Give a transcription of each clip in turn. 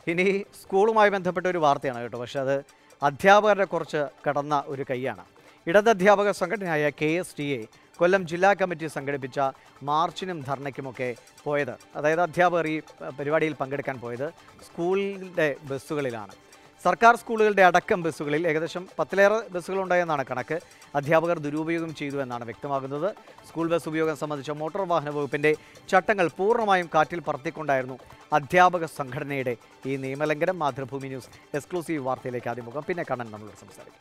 ഇനി സ്കൂളുമായി ബന്ധപ്പെട്ട ഒരു വാർത്തയാണ് കേട്ടോ പക്ഷേ അത് അധ്യാപകരുടെ കുറച്ച് കടന്ന ഒരു കൈയാണ് ഇടതധ്യാപക സംഘടനയായ K S T A Kollam ജില്ലാ കമ്മിറ്റി സംഘടിപ്പിച്ച മാർച്ചിനും ധർണയ്ക്കുമൊക്കെ പോയത് അതായത് അധ്യാപകർ ഈ പ- പരിപാടിയിൽ പങ്കെടുക്കാൻ പോയത് സ്കൂളിൻ്റെ ബസ്സുകളിലാണ് സർക്കാർ സ്കൂളുകളുടെ അടക്കം ബസ്സുകളിൽ ഏകദേശം പത്തിലേറെ ബസ്സുകളുണ്ടായെന്നാണ് കണക്ക് അധ്യാപകർ ദുരുപയോഗം ചെയ്തു എന്നാണ് വ്യക്തമാകുന്നത് സ്കൂൾ ബസ് ഉപയോഗം സംബന്ധിച്ച മോട്ടോർ വാഹന വകുപ്പിന്റെ ചട്ടങ്ങൾ പൂർണ്ണമായും കാറ്റിൽ പറത്തിക്കൊണ്ടായിരുന്നു അധ്യാപക സംഘടനയുടെ ഈ നിയമലംഘനം മാതൃഭൂമി ന്യൂസ് എക്സ്ക്ലൂസീവ് വാർത്തയിലേക്ക് ആദ്യം മുഖം പിന്നെ കണ്ണൻ നമ്മളോട് സംസാരിക്കും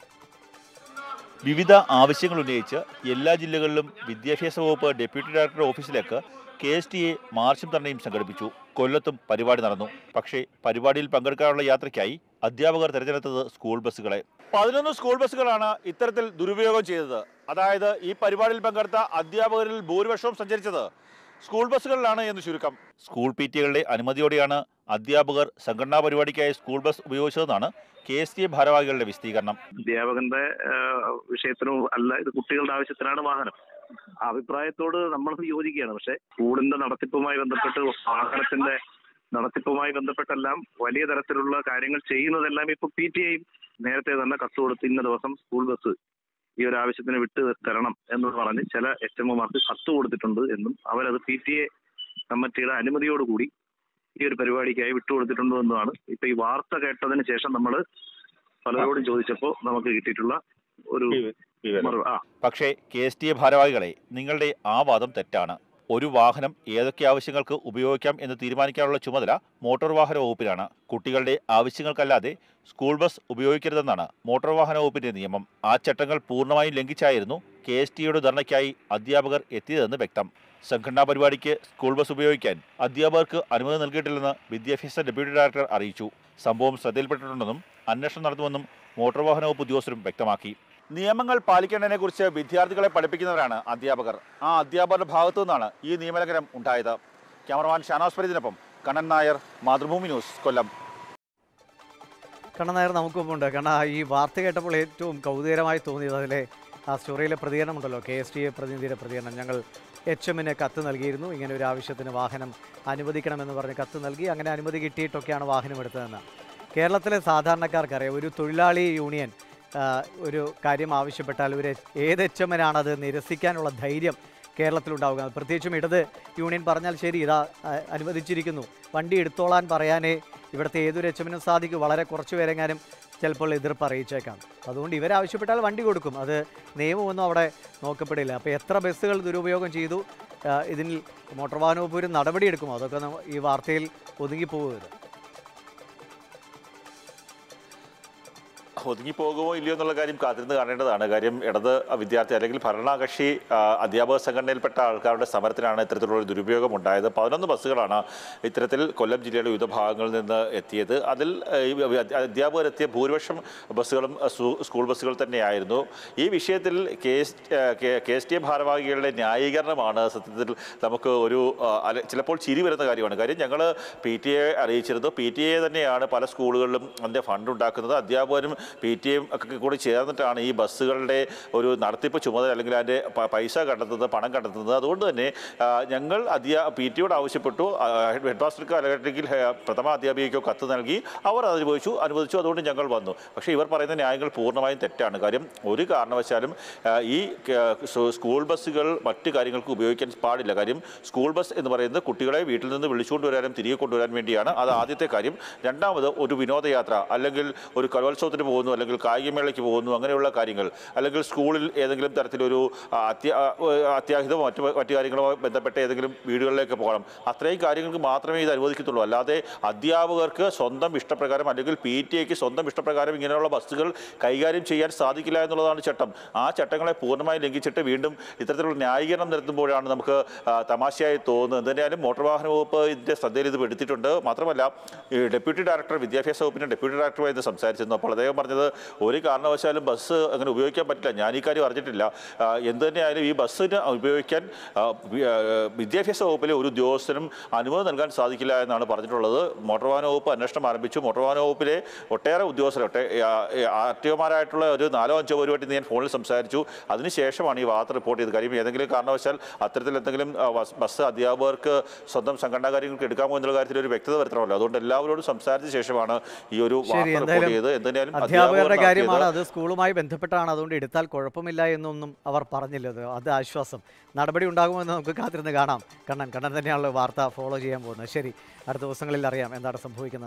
വിവിധ ആവശ്യങ്ങൾ ഉന്നയിച്ച് എല്ലാ ജില്ലകളിലും വിദ്യാഭ്യാസ വകുപ്പ് ഡെപ്യൂട്ടി ഡയറക്ടർ ഓഫീസിലേക്ക് കെ എസ് ടി എ മാർച്ചും ധർണയും സംഘടിപ്പിച്ചു കൊല്ലത്തും പരിപാടി നടന്നു പക്ഷേ പരിപാടിയിൽ പങ്കെടുക്കാനുള്ള യാത്രയ്ക്കായി അധ്യാപകർ തിരഞ്ഞെടുത്തത് സ്കൂൾ ബസ്സുകളെ പതിനൊന്ന് സ്കൂൾ ബസ്സുകളാണ് ഇത്തരത്തിൽ ദുരുപയോഗം ചെയ്തത് അതായത് ഈ പരിപാടിയിൽ പങ്കെടുത്ത അധ്യാപകരിൽ ഭൂരിപക്ഷവും സഞ്ചരിച്ചത് സ്കൂൾ ബസ്സുകളിലാണ് എന്ന് ചുരുക്കം സ്കൂൾ പി ടികളുടെ അനുമതിയോടെയാണ് അധ്യാപകർ സംഘടനാ പരിപാടിക്കായി സ്കൂൾ ബസ് ഉപയോഗിച്ചതെന്നാണ് കെ എസ് ടി എ ഭാരവാഹികളുടെ വിശദീകരണം അധ്യാപകന്റെ ആഹ്, വിഷയത്തിനും അല്ല ഇത് കുട്ടികളുടെ ആവശ്യത്തിനാണ് വാഹനം ആ അഭിപ്രായത്തോട് നമ്മൾ യോജിക്കുകയാണ് പക്ഷെ സ്കൂളിന്റെ നടത്തിപ്പുമായി ബന്ധപ്പെട്ട് വാഹനത്തിന്റെ നടത്തിപ്പുമായി ബന്ധപ്പെട്ടെല്ലാം വലിയ തരത്തിലുള്ള കാര്യങ്ങൾ ചെയ്യുന്നതെല്ലാം ഇപ്പൊ പി ടി ഐ നേരത്തെ തന്നെ കത്ത് കൊടുത്ത് ഇന്ന ദിവസം സ്കൂൾ ബസ് ഈ ഒരു ആവശ്യത്തിന് വിട്ട് തരണം എന്ന് പറഞ്ഞ് ചില എച്ച് എംഒമാർക്ക് കത്ത് കൊടുത്തിട്ടുണ്ട് എന്നും അവരത് പി ടി എ കമ്മിറ്റിയുടെ അനുമതിയോടുകൂടി ഈ ഒരു പരിപാടിക്കായി വിട്ടുകൊടുത്തിട്ടുണ്ട് എന്നുമാണ് ഇപ്പൊ ഈ വാർത്ത കേട്ടതിന് ശേഷം നമ്മൾ പലരോടും ചോദിച്ചപ്പോൾ നമുക്ക് കിട്ടിയിട്ടുള്ള ഒരു വിവരം മറു- ആ പക്ഷേ കെ എസ് ടി എ ഭാരവാഹികളെ നിങ്ങളുടെ ആ വാദം തെറ്റാണ് ഒരു വാഹനം ഏതൊക്കെ ആവശ്യങ്ങൾക്ക് ഉപയോഗിക്കാം എന്ന് തീരുമാനിക്കാനുള്ള ചുമതല മോട്ടോർ വാഹന വകുപ്പിനാണ് കുട്ടികളുടെ ആവശ്യങ്ങൾക്കല്ലാതെ സ്കൂൾ ബസ് ഉപയോഗിക്കരുതെന്നാണ് മോട്ടോർ വാഹന വകുപ്പിന്റെ നിയമം ആ ചട്ടങ്ങൾ പൂർണ്ണമായും ലംഘിച്ചായിരുന്നു കെ എസ് ടിയുടെ ധർണയ്ക്കായി അധ്യാപകർ എത്തിയതെന്ന് വ്യക്തം സംഘടനാ പരിപാടിക്ക് സ്കൂൾ ബസ് ഉപയോഗിക്കാൻ അധ്യാപകർക്ക് അനുമതി നൽകിയിട്ടില്ലെന്ന് വിദ്യാഭ്യാസ ഡെപ്യൂട്ടി ഡയറക്ടർ അറിയിച്ചു സംഭവം ശ്രദ്ധയിൽപ്പെട്ടിട്ടുണ്ടെന്നും അന്വേഷണം നടത്തുമെന്നും മോട്ടോർ വാഹന വകുപ്പ് ഉദ്യോഗസ്ഥരും വ്യക്തമാക്കി നിയമങ്ങൾ പാലിക്കേണ്ടതിനെ കുറിച്ച് വിദ്യാർത്ഥികളെ പഠിപ്പിക്കുന്നവരാണ് അധ്യാപകർ ആ അധ്യാപകരുടെ ഭാഗത്തു നിന്നാണ് ഈ നിയമലംഘനം ഉണ്ടായത് ക്യാമറമാൻ ഷാനോസ് ഫരീദിനൊപ്പം കണ്ണൻ നായർ മാതൃഭൂമി ന്യൂസ് കൊല്ലം കണ്ണൻ നായർ നമുക്കൊപ്പമുണ്ട് കാരണം ആ ഈ വാർത്ത കേട്ടപ്പോൾ ഏറ്റവും കൗതുകരമായി തോന്നിയത് അതിലെ ആ സ്റ്റോറിയിലെ പ്രതികരണം ഉണ്ടല്ലോ കെ എസ് ടി എ പ്രതിനിധിയുടെ പ്രതികരണം ഞങ്ങൾ എച്ച് എമ്മിന് കത്ത് നൽകിയിരുന്നു ഇങ്ങനെ ഒരു ആവശ്യത്തിന് വാഹനം അനുവദിക്കണമെന്ന് പറഞ്ഞ് കത്ത് നൽകി അങ്ങനെ അനുമതി കിട്ടിയിട്ടൊക്കെയാണ് വാഹനം എടുത്തതെന്ന് കേരളത്തിലെ സാധാരണക്കാർക്കറിയാം ഒരു തൊഴിലാളി യൂണിയൻ ആ, ഒരു കാര്യം ആവശ്യപ്പെട്ടാൽ ഒരു ഏത് എച്ച് എമ്മിനാണ് അത് നിരസിക്കാനുള്ള ധൈര്യം കേരളത്തിലുണ്ടാവുക പ്രത്യേകിച്ചും ഇടത് യൂണിയൻ പറഞ്ഞാൽ ശരി ഇതാ ആ, അനുവദിച്ചിരിക്കുന്നു വണ്ടി എടുത്തോളാൻ പറയാനേ ഇവിടുത്തെ ഏതൊരു എച്ച് എമ്മിനും സാധിക്കും വളരെ കുറച്ച് പേരെങ്ങാനും ചിലപ്പോൾ എതിർപ്പ് അറിയിച്ചേക്കാം അതുകൊണ്ട് ഇവരാവശ്യപ്പെട്ടാൽ വണ്ടി കൊടുക്കും അത് നിയമമൊന്നും അവിടെ നോക്കപ്പെടില്ല അപ്പോൾ എത്ര ബസ്സുകൾ ദുരുപയോഗം ചെയ്തു ആ, ഇതിൽ മോട്ടോർ വാഹന വകുപ്പ് ഒരു നടപടിയെടുക്കുമോ അതൊക്കെ നമ്മ- ഈ വാർത്തയിൽ ഒതുങ്ങിപ്പോകരുത് ഒതുങ്ങിപ്പോകുമോ ഇല്ലയോ എന്നുള്ള കാര്യം കാത്തിരുന്ന് കാണേണ്ടതാണ് കാര്യം ഇടത് വിദ്യാർത്ഥി അല്ലെങ്കിൽ ഭരണകക്ഷി ആ, അധ്യാപക സംഘടനയിൽപ്പെട്ട ആൾക്കാരുടെ സമരത്തിനാണ് ഇത്തരത്തിലുള്ള ഒരു ദുരുപയോഗം ഉണ്ടായത് പതിനൊന്ന് ബസ്സുകളാണ് ഇത്തരത്തിൽ കൊല്ലം ജില്ലയുടെ വിവിധ ഭാഗങ്ങളിൽ നിന്ന് എത്തിയത് അതിൽ ആ, ഈ അധ്യാപകരെത്തിയ ഭൂരിപക്ഷം ബസ്സുകളും ആ, സു- സ്കൂൾ ബസ്സുകൾ തന്നെയായിരുന്നു ഈ വിഷയത്തിൽ K S K S T A ഭാരവാഹികളുടെ ന്യായീകരണമാണ് സത്യത്തിൽ നമുക്ക് ഒരു ആ, അല- ചിലപ്പോൾ ചിരി വരുന്ന കാര്യമാണ് കാര്യം ഞങ്ങൾ പി ടി എ അറിയിച്ചിരുന്നു പി ടി എ തന്നെയാണ് പല സ്കൂളുകളിലും അതിൻ്റെ ഫണ്ട് ഉണ്ടാക്കുന്നത് അധ്യാപകരും പി ടി എം ഒക്കെ കൂടി ചേർന്നിട്ടാണ് ഈ ബസ്സുകളുടെ ഒരു നടത്തിപ്പ് ചുമതല അല്ലെങ്കിൽ അതിൻ്റെ പ- പൈസ കണ്ടെത്തുന്നത് പണം കണ്ടെത്തുന്നത് അതുകൊണ്ട് തന്നെ ആ, ഞങ്ങൾ അധ്യാ പി ടിയോട് ആവശ്യപ്പെട്ടു ആ, ഹെഡ് മാസ്റ്റർക്ക് അല്ലെങ്കിൽ ഹെ- പ്രഥമ അധ്യാപികയ്ക്കോ കത്ത് നൽകി അവർ അത് അനുഭവിച്ചു അനുവദിച്ചു അതുകൊണ്ട് ഞങ്ങൾ വന്നു പക്ഷേ ഇവർ പറയുന്ന ന്യായങ്ങൾ പൂർണ്ണമായും തെറ്റാണ് കാര്യം ഒരു കാരണവശാലും ആ, ഈ ക- സ് സ്കൂൾ ബസ്സുകൾ മറ്റ് കാര്യങ്ങൾക്ക് ഉപയോഗിക്കാൻ പാടില്ല കാര്യം സ്കൂൾ ബസ് എന്ന് പറയുന്നത് കുട്ടികളെ വീട്ടിൽ നിന്ന് വിളിച്ചുകൊണ്ട് വരാനും തിരികെ കൊണ്ടുവരാൻ വേണ്ടിയാണ് അത് ആദ്യത്തെ കാര്യം രണ്ടാമത് ഒരു വിനോദയാത്ര അല്ലെങ്കിൽ ഒരു കലോത്സവത്തിന് പോകുന്നു അല്ലെങ്കിൽ കായികമേളയ്ക്ക് പോകുന്നു അങ്ങനെയുള്ള കാര്യങ്ങൾ അല്ലെങ്കിൽ സ്കൂളിൽ ഏതെങ്കിലും തരത്തിലൊരു ആ, അത്യ ആ, അത്യാഹിതമോ മറ്റു മറ്റു കാര്യങ്ങളോ ബന്ധപ്പെട്ട ഏതെങ്കിലും വീടുകളിലേക്ക് പോകണം അത്രയും കാര്യങ്ങൾക്ക് മാത്രമേ ഇത് അനുവദിക്കത്തുള്ളൂ അല്ലാതെ അധ്യാപകർക്ക് സ്വന്തം ഇഷ്ടപ്രകാരം അല്ലെങ്കിൽ പി ടി എക്ക് സ്വന്തം ഇഷ്ടപ്രകാരം ഇങ്ങനെയുള്ള ബസ്സുകൾ കൈകാര്യം ചെയ്യാൻ സാധിക്കില്ല എന്നുള്ളതാണ് ചട്ടം ആ ചട്ടങ്ങളെ പൂർണ്ണമായി ലംഘിച്ചിട്ട് വീണ്ടും ഇത്തരത്തിലുള്ള ന്യായീകരണം നടത്തുമ്പോഴാണ് നമുക്ക് ആ, തമാശയായി തോന്നുന്നത് എന്തായാലും മോട്ടോർ വാഹന വകുപ്പ് ഇതിൻ്റെ ശ്രദ്ധയിൽ ഇത് പെടുത്തിയിട്ടുണ്ട് മാത്രമല്ല ഈ ഡെപ്യൂട്ടി ഡയറക്ടർ വിദ്യാഭ്യാസ വകുപ്പിൻ്റെ ഡെപ്യൂട്ടി ഡയറക്ടറുമായി ഇത് സംസാരിച്ചിരുന്നു അപ്പോൾ അദ്ദേഹം പറഞ്ഞ പറഞ്ഞത് ഒരു കാരണവശാലും ബസ് അങ്ങനെ ഉപയോഗിക്കാൻ പറ്റില്ല ഞാൻ ഈ കാര്യം അറിഞ്ഞിട്ടില്ല ആ, എന്ത് തന്നെയായാലും ഈ ബസ്സിന് ഉപയോഗിക്കാൻ ആ, വി- ആ, വിദ്യാഭ്യാസ വകുപ്പിലെ ഒരു ഉദ്യോഗസ്ഥനും അനുമതി നൽകാൻ സാധിക്കില്ല എന്നാണ് പറഞ്ഞിട്ടുള്ളത് മോട്ടോർ വാഹന വകുപ്പ് അന്വേഷണം ആരംഭിച്ചു മോട്ടോർ വാഹന വകുപ്പിലെ ഒട്ടേറെ ഉദ്യോഗസ്ഥർ ഒട്ടേ ആർ ടി ഒമാരായിട്ടുള്ള ഒരു നാലോ അഞ്ചോ പേരുമായിട്ട് ഞാൻ ഫോണിൽ സംസാരിച്ചു അതിനുശേഷമാണ് ഈ വാർത്ത റിപ്പോർട്ട് ചെയ്തത് കാര്യം ഏതെങ്കിലും കാരണവശാൽ അത്തരത്തിൽ എന്തെങ്കിലും ആ, ബസ്- ബസ് അധ്യാപകർക്ക് സ്വന്തം സംഘടനാ കാര്യങ്ങൾക്ക് എടുക്കാമോ എന്നുള്ള കാര്യത്തിൽ ഒരു വ്യക്തത വരുത്തണമല്ലോ അതുകൊണ്ട് എല്ലാവരോടും സംസാരിച്ച ശേഷമാണ് ഈ ഒരു ശരി വാർത്ത റിപ്പോർട്ട് എന്തായാലും ചെയ്തത് എന്തായാലും അധ്യാപകരുടെ അധ്യാപകർ കാര്യമാണ് നടത്തിയത് അത് സ്കൂളുമായി ബന്ധപ്പെട്ടാണ് അതുകൊണ്ട് എടുത്താൽ കുഴപ്പമില്ല എന്നൊന്നും അവർ പറഞ്ഞില്ല അത് അത് ആശ്വാസം നടപടി ഉണ്ടാകുമെന്ന് നമുക്ക് കാത്തിരുന്ന് കാണാം കണ്ണൻ കണ്ണൻ തന്നെയാണല്ലോ വാർത്ത ഫോളോ ചെയ്യാൻ പോകുന്നത് ശരി അടുത്ത ദിവസങ്ങളിൽ അറിയാം എന്താണ് സംഭവിക്കുന്നത്